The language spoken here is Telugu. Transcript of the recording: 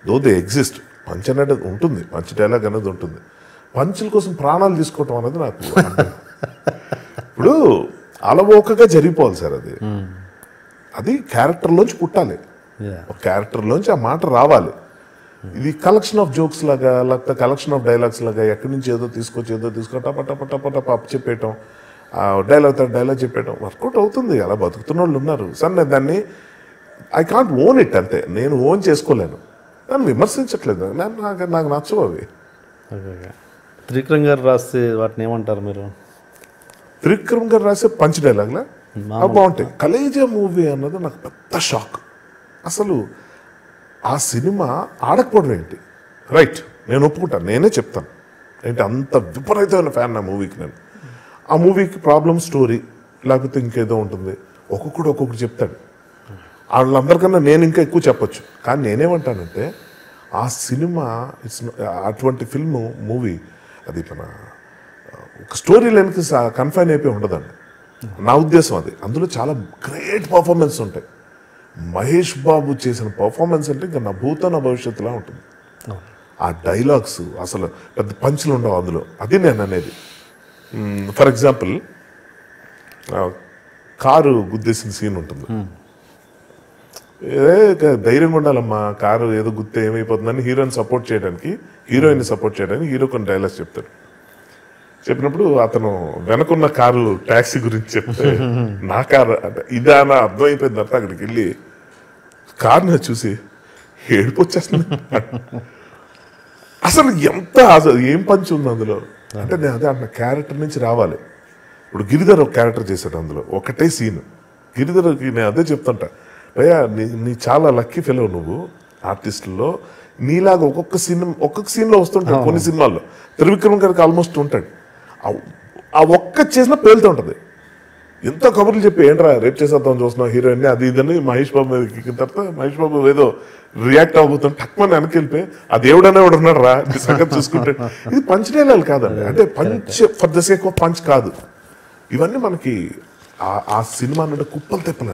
దో దే ఎగ్జిస్ట్ పంచ్ అనేది ఉంటుంది పంచ్ డైలాగ్ అనేది ఉంటుంది పంచుల కోసం ప్రాణాలు తీసుకోవటం అనేది నాకు అర్థం. ఇప్పుడు అలవోకగా జరిగిపోవాలి సార్ అది అది క్యారెక్టర్లోంచి పుట్టాలి Yeah. ఒక క్యారెక్టర్లోంచి ఆ మాట రావాలి ఇది కలెక్షన్ ఆఫ్ జోక్స్ లాగా లేకపోతే కలెక్షన్ ఆఫ్ డైలాగ్స్ లాగా ఎక్కడి నుంచి ఏదో తీసుకొచ్చి ఏదో తీసుకొని టప టప టప టప అప్ చెప్పేయటం ఆ డైలాగ్ తర్వాత డైలాగ్ చెప్పేయటం వర్కౌట్ అవుతుంది అలా బతుకుతున్న వాళ్ళు ఉన్నారు సార్ నేను దాన్ని ఐ కాంట్ ఓన్ ఇట్ అంతే నేను ఓన్ చేసుకోలేను దాన్ని విమర్శించట్లేదు నాకు నాకు- నాకు నచ్చవు అవి ఓకే ఓకే త్రివిక్రమ్ గారు రాస్తే వాటిని ఏమంటారు మీరు త్రివిక్రమ్ గారు రాసే పంచ్ డైలాగ్లా అవి బాగుంటాయి కలేజా మూవీ అన్నది నాకు పెద్ద షాక్ అసలు ఆ సినిమా ఆడకపోవడం ఏంటి రైట్ నేను ఒప్పుకుంటాను నేనే చెప్తాను ఏంటి అంత విపరీతమైన ఫ్యాన్ నా మూవీకి నేను ఆ మూవీకి ప్రాబ్లమ్ స్టోరీ లేకపోతే ఇంకేదో ఉంటుంది ఒక్కొక్కడు ఒక్కొక్కటి చెప్తాడు వాళ్ళందరికన్నా నేను ఇంకా ఎక్కువ చెప్పొచ్చు కానీ నేనేమంటానంటే ఆ సినిమా ఇట్స్ అటువంటి ఫిల్మ్ మూవీ అది మన ఒక స్టోరీ లైన్కి కన్ఫైన్ అయిపోయి ఉండదండి నా ఉద్దేశం అది అందులో చాలా గ్రేట్ పర్ఫార్మెన్స్ ఉంటాయి మహేష్ బాబు చేసిన పర్ఫార్మెన్స్ అంటే ఇంకా నా భూత నా భవిష్యత్తులా ఉంటుంది ఆ డైలాగ్స్ అసలు పెద్ద పంచులు ఉండవు అందులో అది నేను అనేది ఫర్ ఎగ్జాంపుల్ కారు గుద్దేసిన సీన్ ఉంటుంది ఏ క- ధైర్యంగా ఉండాలమ్మా కారు ఏదో గుర్తే ఏమైపోతుందని హీరోని సపోర్ట్ చేయడానికి హీరోయిన్ సపోర్ట్ చేయడానికి హీరో కొన్ని డైలాగ్స్ చెప్తాడు చెప్పినప్పుడు అతను వెనకున్న కారు ట్యాక్సీ గురించి చెప్తే నా కారు అంటే ఇదా అని అర్థమైపోయిన తర్వాత అక్కడికి వెళ్ళి కార్ని చూసి ఏడుపు వచ్చేస్తుంది అసలు ఎంత అసలు ఏం పంచి ఉంది అందులో అంటే నేను అదే అన్న క్యారెక్టర్ నుంచి రావాలి ఇప్పుడు గిరిధర్ ఒక క్యారెక్టర్ చేశాడు అందులో ఒకటే సీన్ గిరిధర్కి నేను అదే చెప్తుంటా భయ్యా నీ నీ చాలా లక్కీ ఫెలో నువ్వు ఆర్టిస్టుల్లో నీలాగా ఒక్కొక్క సీన్ ఒక్కొక్క సీన్లో వస్తుంటాడు కొన్ని సినిమాల్లో త్రివిక్రమ్ గారికి ఆల్మోస్ట్ ఉంటాడు ఆ- ఆ ఒక్క చేసిన పేలుతూ ఉంటుంది ఎంతో కబుర్లు చెప్పి ఏంట్రా రేప్ చేసేద్దాం చూస్తున్నాం హీరోయిన్ అది ఇదని మహేష్ బాబు మీద ఎక్కిన తర్వాత మహేష్ బాబు ఏదో రియాక్ట్ అవబోతుంటే టక్మని వెనకెళ్ళిపోయి ఆ దేవుడనే వాడు ఉన్నాడు రా ఈ సంగతి చూసుకుంటే ఇది పంచ్ డైలాగ్ కాదండి అంటే punch for the sake of punch కాదు ఇవన్నీ మనకి ఆ- ఆ సినిమా నుండి కుప్పలు తెప్పలు